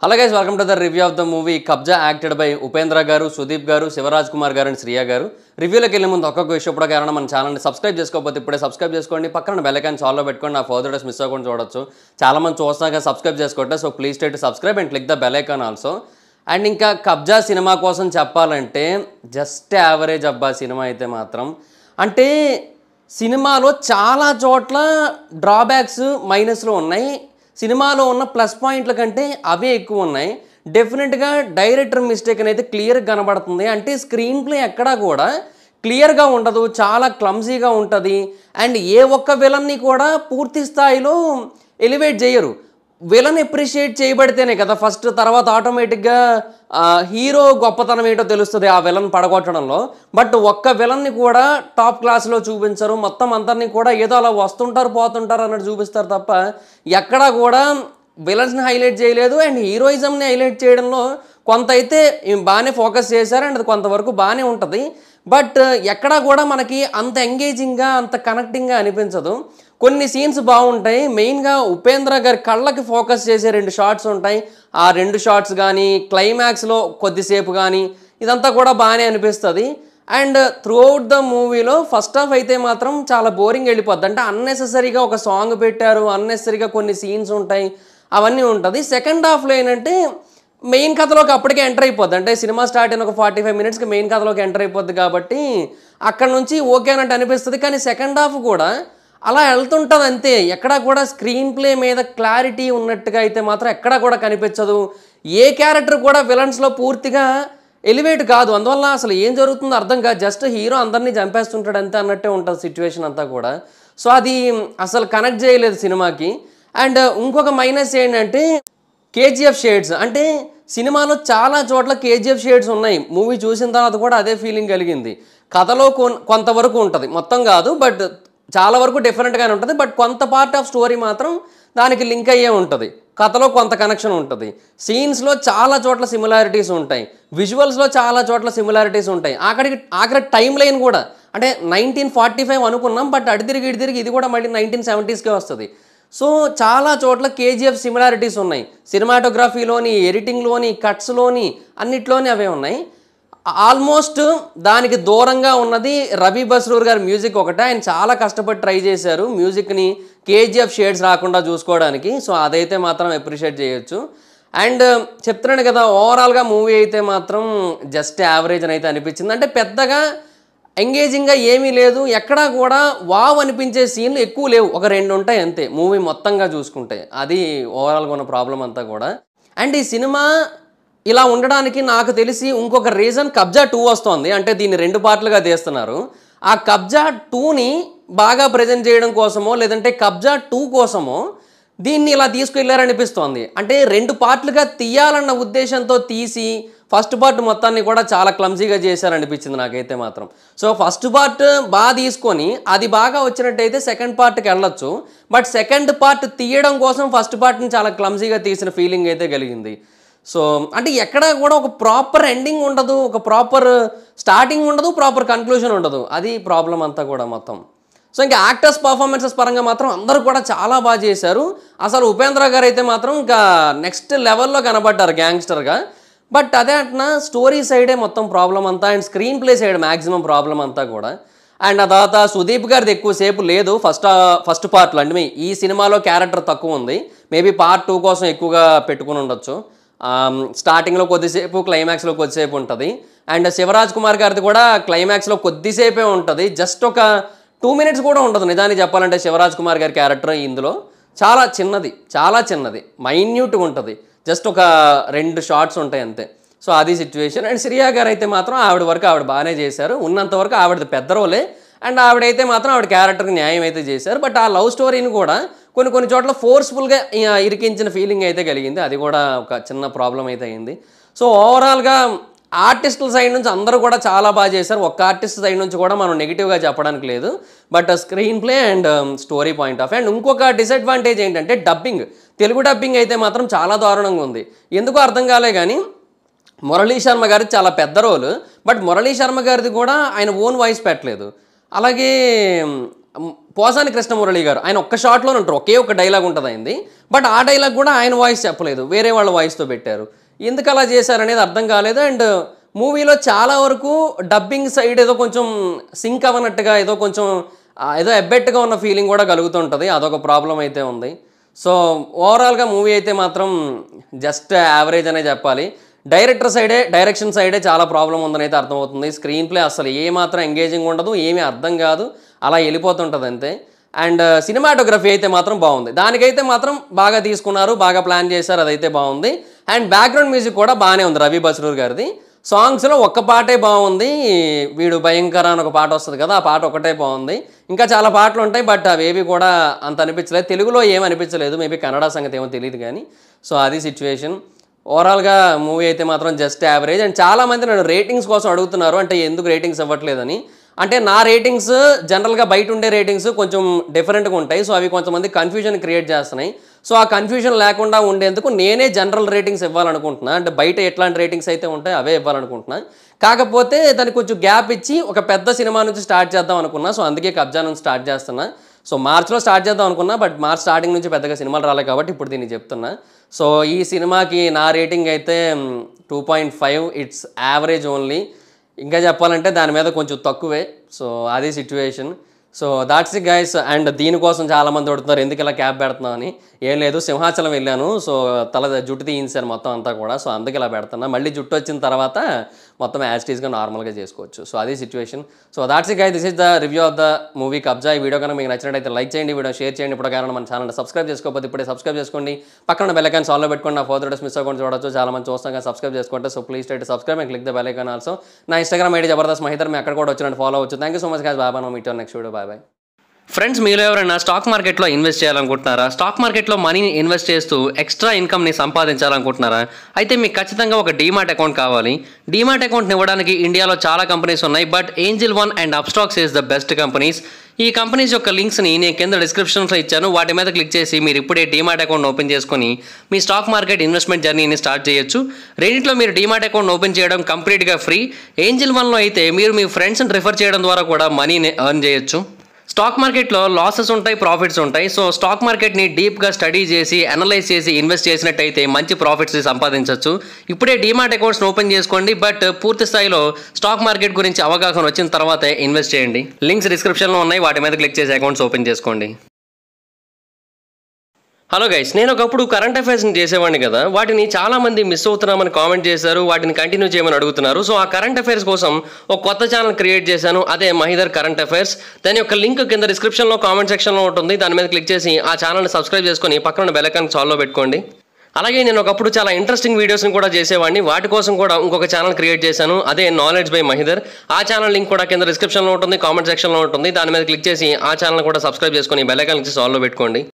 hello guys welcome to the review of the movie Kabzaa acted by Upendra garu Sudeep గారు శివరాజ్ కుమార్ గారు and Shriya గారు రివ్యూలోకి వెళ్ళే ముందు ఒక్కొక్క విషయం కూడా కారణం మన ఛానల్ని సబ్స్క్రైబ్ చేసుకోకపోతే ఇప్పుడే సబ్స్క్రైబ్ చేసుకోండి పక్కన బెల్ ఐకాన్ చాల్లో పెట్టుకోండి నా ఫర్దర్ డేస్ మిస్ అవ్వకుండా చూడొచ్చు చాలా మంది చూస్తాక సబ్స్క్రైబ్ చేసుకోవట్టే సో ప్లీజ్ టేట్ subscribe and click the bell icon also and ఇంకా కబ్జా సినిమా కోసం చెప్పాలంటే జస్ట్ యావరేజ్ అబ్బా సినిమా అయితే మాత్రం అంటే సినిమాలో చాలా చోట్ల డ్రాబ్యాక్స్ మైనస్లు ఉన్నాయి సినిమాలో ఉన్న ప్లస్ పాయింట్ల కంటే అవే ఎక్కువ ఉన్నాయి డెఫినెట్గా డైరెక్టర్ మిస్టేక్ అనేది క్లియర్గా కనబడుతుంది అంటే స్క్రీన్ ప్లే ఎక్కడా కూడా క్లియర్గా ఉండదు చాలా క్లమ్జీగా ఉంటుంది అండ్ ఏ ఒక్క విలన్ని కూడా పూర్తి స్థాయిలో ఎలివేట్ చేయరు విలన్ ఎప్రిషియేట్ చేయబడితేనే కదా ఫస్ట్ తర్వాత ఆటోమేటిక్గా హీరో గొప్పతనం ఏంటో తెలుస్తుంది ఆ విలన్ పడగొట్టడంలో బట్ ఒక్క విలన్ని కూడా టాప్ క్లాస్లో చూపించరు మొత్తం అందరినీ కూడా ఏదో అలా వస్తుంటారు పోతుంటారు అన్నట్టు చూపిస్తారు తప్ప ఎక్కడా కూడా విలన్స్ని హైలైట్ చేయలేదు అండ్ హీరోయిజంని హైలైట్ చేయడంలో కొంత అయితే బాగానే ఫోకస్ చేశారు అండ్ అది కొంతవరకు బాగానే ఉంటుంది బట్ ఎక్కడా కూడా మనకి అంత ఎంగేజింగ్గా అంత కనెక్టింగ్గా అనిపించదు కొన్ని సీన్స్ బాగుంటాయి మెయిన్గా ఉపేంద్ర గారి కళ్ళకి ఫోకస్ చేసే రెండు షార్ట్స్ ఉంటాయి ఆ రెండు షార్ట్స్ కానీ క్లైమాక్స్లో కొద్దిసేపు కానీ ఇదంతా కూడా బాగానే అనిపిస్తుంది అండ్ త్రూ అవుట్ ద మూవీలో ఫస్ట్ హాఫ్ అయితే మాత్రం చాలా బోరింగ్ వెళ్ళిపోద్ది అంటే అన్నెసెసరీగా ఒక సాంగ్ పెట్టారు అన్నెసరీగా కొన్ని సీన్స్ ఉంటాయి అవన్నీ ఉంటుంది సెకండ్ హాఫ్లో ఏంటంటే మెయిన్ కథలోకి అప్పటికే ఎంటర్ అయిపోద్ది అంటే సినిమా స్టార్ట్ అయిన ఒక ఫార్టీ ఫైవ్ మినిట్స్కి మెయిన్ కథలోకి ఎంటర్ అయిపోద్ది కాబట్టి అక్కడ నుంచి ఓకే అన్నట్టు అనిపిస్తుంది కానీ సెకండ్ హాఫ్ కూడా అలా వెళ్తుంటుంది అంతే ఎక్కడా కూడా స్క్రీన్ ప్లే మీద క్లారిటీ ఉన్నట్టుగా అయితే మాత్రం ఎక్కడా కూడా కనిపించదు ఏ క్యారెక్టర్ కూడా విలన్స్లో పూర్తిగా ఎలివేట్ కాదు అందువల్ల అసలు ఏం జరుగుతుందో అర్థం కాదు జస్ట్ హీరో అందరినీ చంపేస్తుంటాడు అంతే అన్నట్టే ఉంటుంది సిచ్యువేషన్ అంతా కూడా సో అది అసలు కనెక్ట్ చేయలేదు సినిమాకి అండ్ ఇంకొక మైనస్ ఏంటంటే కేజీఎఫ్ షేడ్స్ అంటే సినిమాలో చాలా చోట్ల కేజీఎఫ్ షేడ్స్ ఉన్నాయి మూవీ చూసిన తర్వాత కూడా అదే ఫీలింగ్ కలిగింది కథలో కొన్- కొంతవరకు ఉంటుంది మొత్తం కాదు బట్ చాలా వరకు డిఫరెంట్గానే ఉంటుంది బట్ కొంత పార్ట్ ఆఫ్ స్టోరీ మాత్రం దానికి లింక్ అయ్యే ఉంటుంది కథలో కొంత కనెక్షన్ ఉంటుంది సీన్స్లో చాలా చోట్ల సిమిలారిటీస్ ఉంటాయి విజువల్స్లో చాలా చోట్ల సిమిలారిటీస్ ఉంటాయి ఆఖరికి ఆఖరి టైం లైన్ కూడా అంటే నైన్టీన్ ఫార్టీ ఫైవ్ అనుకున్నాం బట్ అడి తిరిగి ఇటు తిరిగి ఇది కూడా మళ్ళీ నైన్టీన్ సెవెంటీస్కే వస్తుంది సో చాలా చోట్ల కేజీఎఫ్ సిమిలారిటీస్ ఉన్నాయి సినిమాటోగ్రఫీలోని ఎడిటింగ్లోని కట్స్లోని అన్నిట్లోని అవే ఉన్నాయి ఆల్మోస్ట్ దానికి దూరంగా ఉన్నది రవి బస్రూర్ గారి మ్యూజిక్ ఒకటే ఆయన చాలా కష్టపడి ట్రై చేశారు మ్యూజిక్ని కేజీఎఫ్ షేడ్స్ రాకుండా చూసుకోవడానికి సో అదైతే మాత్రం అప్రిషియేట్ చేయొచ్చు అండ్ చెప్తున్నాను కదా ఓవరాల్గా మూవీ అయితే మాత్రం జస్ట్ యావరేజ్ అని అయితే అనిపించింది అంటే పెద్దగా ఎంగేజింగ్గా ఏమీ లేదు ఎక్కడా కూడా వావ్ అనిపించే సీన్లు ఎక్కువ లేవు ఒక రెండు ఉంటాయి అంతే మూవీ మొత్తంగా చూసుకుంటే అది ఓవరాల్గా ఉన్న ప్రాబ్లం అంతా కూడా అండ్ ఈ సినిమా ఇలా ఉండడానికి నాకు తెలిసి ఇంకొక రీజన్ కబ్జా టూ వస్తోంది అంటే దీన్ని రెండు పార్ట్లుగా తీస్తున్నారు ఆ కబ్జా టూని బాగా ప్రజెంట్ చేయడం కోసమో లేదంటే కబ్జా టూ కోసమో దీన్ని ఇలా తీసుకెళ్లారనిపిస్తోంది అంటే రెండు పార్ట్లుగా తీయాలన్న ఉద్దేశంతో తీసి ఫస్ట్ పార్ట్ మొత్తాన్ని కూడా చాలా క్లమ్జీగా చేశారనిపించింది నాకైతే మాత్రం సో ఫస్ట్ పార్ట్ బాగా తీసుకొని అది బాగా వచ్చినట్టయితే సెకండ్ పార్ట్కి వెళ్ళొచ్చు బట్ సెకండ్ పార్ట్ తీయడం కోసం ఫస్ట్ పార్ట్ని చాలా క్లమ్జీగా తీసిన ఫీలింగ్ అయితే కలిగింది సో అంటే ఎక్కడ కూడా ఒక ప్రాపర్ ఎండింగ్ ఉండదు ఒక ప్రాపర్ స్టార్టింగ్ ఉండదు ప్రాపర్ కన్క్లూజన్ ఉండదు అది ప్రాబ్లం అంతా కూడా మొత్తం సో ఇంకా యాక్టర్స్ పర్ఫార్మెన్సెస్ పరంగా మాత్రం అందరూ కూడా చాలా బాగా చేశారు అసలు ఉపేంద్ర గారు అయితే మాత్రం ఇంకా నెక్స్ట్ లెవెల్లో కనబడ్డారు గ్యాంగ్స్టర్గా బట్ అదే అంటున్నా స్టోరీ సైడే మొత్తం ప్రాబ్లం అంతా and screen play side maximum problem అంతా కూడా అండ్ ఆ తర్వాత సుదీప్ గారిది ఎక్కువసేపు లేదు ఫస్ట్ ఫస్ట్ పార్ట్లో అంటే మీ- ఈ సినిమాలో క్యారెక్టర్ తక్కువ ఉంది మేబీ పార్ట్ టూ కోసం ఎక్కువగా పెట్టుకుని ఉండొచ్చు ఆమ్, స్టార్టింగ్లో కొద్దిసేపు క్లైమాక్స్లో కొద్దిసేపు ఉంటుంది అండ్ శివరాజ్ కుమార్ గారిది కూడా క్లైమాక్స్లో కొద్దిసేపే ఉంటుంది జస్ట్ ఒక టూ మినిట్స్ కూడా ఉండదు నిజానికి చెప్పాలంటే శివరాజ్ కుమార్ గారి క్యారెక్టర్ ఇందులో చాలా చిన్నది చాలా చిన్నది మైన్యూట్గా ఉంటుంది జస్ట్ ఒక రెండు షార్ట్స్ ఉంటాయి అంతే సో అది సిచ్యువేషన్ అండ్ శ్రియా గారు అయితే మాత్రం ఆవిడ వరకు ఆవిడ బాగానే చేశారు ఉన్నంత వరకు ఆవిడది పెద్ద రోలే అండ్ ఆవిడైతే మాత్రం ఆవిడ క్యారెక్టర్కి న్యాయం అయితే చేశారు బట్ ఆ లవ్ స్టోరీని కూడా కొన్ని కొన్ని చోట్ల ఫోర్స్ఫుల్గా ఇరికించిన ఫీలింగ్ అయితే కలిగింది అది కూడా ఒక చిన్న ప్రాబ్లం అయితే అయింది సో ఓవరాల్గా ఆర్టిస్టుల సైడ్ నుంచి అందరూ కూడా చాలా బాగా చేశారు ఒక్క ఆర్టిస్ట్ సైడ్ నుంచి కూడా మనం నెగిటివ్గా చెప్పడానికి లేదు but screen play and story point off and ఇంకొక డిసడ్వాంటేజ్ ఏంటంటే డబ్బింగ్ తెలుగు డబ్బింగ్ అయితే మాత్రం చాలా దారుణంగా ఉంది ఎందుకో అర్థం కాలే కానీ మురళీ శర్మ గారి చాలా పెద్ద రోల్ బట్ మురళీ శర్మ గారిది కూడా ఆయన ఓన్ వాయిస్ పెట్టలేదు అలాగే మ్, పోసాని కృష్ణమురళి గారు ఆయన ఒక్క షాట్లోనే ఉంటారు ఒకే ఒక డైలాగ్ ఉంటుంది అయింది బట్ ఆ డైలాగ్ కూడా ఆయన వాయిస్ చెప్పలేదు వేరే వాళ్ళ వాయిస్తో పెట్టారు ఎందుకు అలా చేశారనేది అర్థం కాలేదు అండ్ మూవీలో చాలా వరకు డబ్బింగ్ సైడ్ ఏదో కొంచెం సింక్ అవ్వనట్టుగా ఏదో కొంచెం ఆ, ఏదో ఎబ్బెట్టుగా ఉన్న ఫీలింగ్ కూడా కలుగుతుంటుంది అదొక ప్రాబ్లం అయితే ఉంది సో ఓవరాల్గా మూవీ అయితే మాత్రం జస్ట్ యావరేజ్ అనే చెప్పాలి డైరెక్టర్ సైడే డైరెక్షన్ సైడే చాలా ప్రాబ్లం ఉందని అయితే అర్థమవుతుంది స్క్రీన్ ప్లే అసలు ఏ మాత్రం ఎంగేజింగ్ ఉండదు ఏమీ అర్థం కాదు అలా వెళ్ళిపోతుంటుంది అంతే అండ్ సినిమాటోగ్రఫీ అయితే మాత్రం బాగుంది దానికైతే మాత్రం బాగా తీసుకున్నారు బాగా ప్లాన్ చేశారు అదైతే బాగుంది అండ్ బ్యాక్గ్రౌండ్ మ్యూజిక్ కూడా బాగానే ఉంది రవి బస్రూర్ గారిది సాంగ్స్లో ఒక్క పాటే బాగుంది వీడు భయంకర అని ఒక పాట వస్తుంది కదా ఆ పాట ఒకటే బాగుంది ఇంకా చాలా పాటలు ఉంటాయి బట్ అవేవి కూడా అంత అనిపించలేదు తెలుగులో ఏం అనిపించలేదు మేబీ కన్నడ సంగతి ఏమో తెలియదు కానీ సో అది సిచ్యువేషన్ ఓవరాల్గా మూవీ అయితే మాత్రం జస్ట్ యావరేజ్ అండ్ చాలామంది నన్ను రేటింగ్స్ కోసం అడుగుతున్నారు అంటే ఎందుకు రేటింగ్స్ ఇవ్వట్లేదని అంటే నా రేటింగ్స్ జనరల్గా బయట ఉండే రేటింగ్స్ కొంచెం డిఫరెంట్గా ఉంటాయి సో అవి కొంతమంది కన్ఫ్యూజన్ క్రియేట్ చేస్తున్నాయి సో ఆ కన్ఫ్యూజన్ లేకుండా ఉండేందుకు నేనే జనరల్ రేటింగ్స్ ఇవ్వాలనుకుంటున్నా అంటే బయట ఎట్లాంటి రేటింగ్స్ అయితే ఉంటాయో అవే ఇవ్వాలనుకుంటున్నా కాకపోతే దానికి కొంచెం గ్యాప్ ఇచ్చి ఒక పెద్ద సినిమా నుంచి స్టార్ట్ చేద్దాం అనుకున్నా సో అందుకే కబ్జా నుంచి స్టార్ట్ చేస్తున్నా సో మార్చ్లో స్టార్ట్ చేద్దాం అనుకున్నా బట్ మార్చ్ స్టార్టింగ్ నుంచి పెద్దగా సినిమాలు రాలేదు కాబట్టి ఇప్పుడు దీన్ని చెప్తున్నా సో ఈ సినిమాకి నా రేటింగ్ అయితే two point five it's average only ఇంకా చెప్పాలంటే దాని మీద కొంచెం తక్కువే సో అది situation so that's it guys and దీనికోసం చాలామంది అడుగుతున్నారు ఎందుకు ఇలా క్యాబ్ పెడుతున్నావు అని ఏం లేదు సింహాచలం వెళ్ళాను సో తల జుట్టు తీయించాను మొత్తం అంతా కూడా సో అందుకే ఇలా పెడుతున్నా మళ్ళీ జుట్టు వచ్చిన తర్వాత మొత్తం యాస్టీస్గా నార్మల్గా చేసుకోవచ్చు సో అది situation so that's it guy this is the review of the movie Kabzaa ఈ వీడియో కనుక మీకు నచ్చినట్టయితే లైక్ చేయండి వీడియో షేర్ చేయండి ఇప్పుడు కారణం మన ఛానల్ సబ్స్క్రైబ్ చేసుకోకపోతే ఇప్పుడే సబ్స్క్రైబ్ చేసుకోండి పక్కన బెల్ ఐకాన్ సాల్వ్ పెట్టుకోండి నా ఫోర్ డేస్ మిస్ అవ్వకుండా చూడొచ్చు చాలా మంది చూస్తాం కానీ సబ్స్క్రైబ్ చేసుకుంటే సో ప్లీజ్ టైట్ subscribe and click the bell icon also నా ఇన్స్టాగ్రామ్ ఐడి జబర్దస్త్ మహిదర్ మీ అక్కడ కూడా వచ్చినట్టు ఫాలో అవచ్చు thank you so much guys బాబా నో meet next video bye bye friends మీరు ఎవరైనా స్టాక్ మార్కెట్లో ఇన్వెస్ట్ చేయాలనుకుంటున్నారా స్టాక్ మార్కెట్లో మనీని ఇన్వెస్ట్ చేస్తూ ఎక్స్ట్రా ఇన్కమ్ని సంపాదించాలనుకుంటున్నారా అయితే మీకు ఖచ్చితంగా ఒక డీమాట్ అకౌంట్ కావాలి డీమాట్ అకౌంట్ని ఇవ్వడానికి ఇండియాలో చాలా కంపెనీస్ ఉన్నాయి but Angel One and Upstox is the best companies ఈ కంపెనీస్ యొక్క లింక్స్ని నేను కింద డిస్క్రిప్షన్లో ఇచ్చాను వాటి మీద క్లిక్ చేసి మీరు ఇప్పుడే డీమాట్ అకౌంట్ ఓపెన్ చేసుకొని మీ స్టాక్ మార్కెట్ ఇన్వెస్ట్మెంట్ జర్నీని స్టార్ట్ చేయొచ్చు రెండిట్లో మీరు డీమాట్ అకౌంట్ ఓపెన్ చేయడం కంప్లీట్గా ఫ్రీ ఏంజిల్ వన్లో అయితే మీరు మీ ఫ్రెండ్స్ని రిఫర్ చేయడం ద్వారా కూడా మనీని ఎర్న్ చేయొచ్చు స్టాక్ మార్కెట్లో లాసెస్ ఉంటాయి ప్రాఫిట్స్ ఉంటాయి సో స్టాక్ మార్కెట్ని డీప్గా స్టడీ చేసి అనలైజ్ చేసి ఇన్వెస్ట్ చేసినట్టయితే మంచి ప్రాఫిట్స్ సంపాదించవచ్చు ఇప్పుడే డీమాట్ అకౌంట్స్ని ఓపెన్ చేసుకోండి బట్ పూర్తి స్థాయిలో స్టాక్ మార్కెట్ గురించి అవగాహన వచ్చిన తర్వాతే ఇన్వెస్ట్ చేయండి లింక్స్ డిస్క్రిప్షన్లో ఉన్నాయి వాటి మీద క్లిక్ చేసి అకౌంట్స్ ఓపెన్ చేసుకోండి హలో గైస్ నేను ఒకప్పుడు కరెంట్ అఫైర్స్ని చేసేవాడిని కదా వాటిని చాలా మంది మిస్ అవుతున్నామని కామెంట్ చేశారు వాటిని కంటిన్యూ చేయమని అడుగుతున్నారు సో ఆ కరెంట్ అఫైర్స్ కోసం ఒక కొత్త ఛానల్ క్రియేట్ చేశాను అదే మహిదర్ కరెంట్ అఫైర్స్ దాని యొక్క లింక్ కింద డిస్క్రిప్షన్లో కామెంట్ సెక్షన్లో ఉంటుంది దాని మీద క్లిక్ చేసి ఆ ఛానల్ని సబ్స్క్రైబ్ చేసుకొని పక్కన బెలకాన్ చాల్లో పెట్టుకోండి అలాగే నేను ఒకప్పుడు చాలా ఇంట్రెస్టింగ్ వీడియోస్ని కూడా చేసేవాడిని వాటి కోసం కూడా ఇంకొక ఛానల్ క్రియేట్ చేశాను అదే నాలెడ్జ్ బై మహిదర్ ఆ ఛానల్ లింక్ కూడా కింద డిస్క్రిప్షన్లో ఉంటుంది కామెంట్ సెక్షన్లో ఉంటుంది దాని మీద క్లిక్ చేసి ఆ ఛానల్ కూడా సబ్స్క్రైబ్ చేసుకొని బెల్ ఐకాన్ నుంచి సాల్వ్ పెట్టుకోండి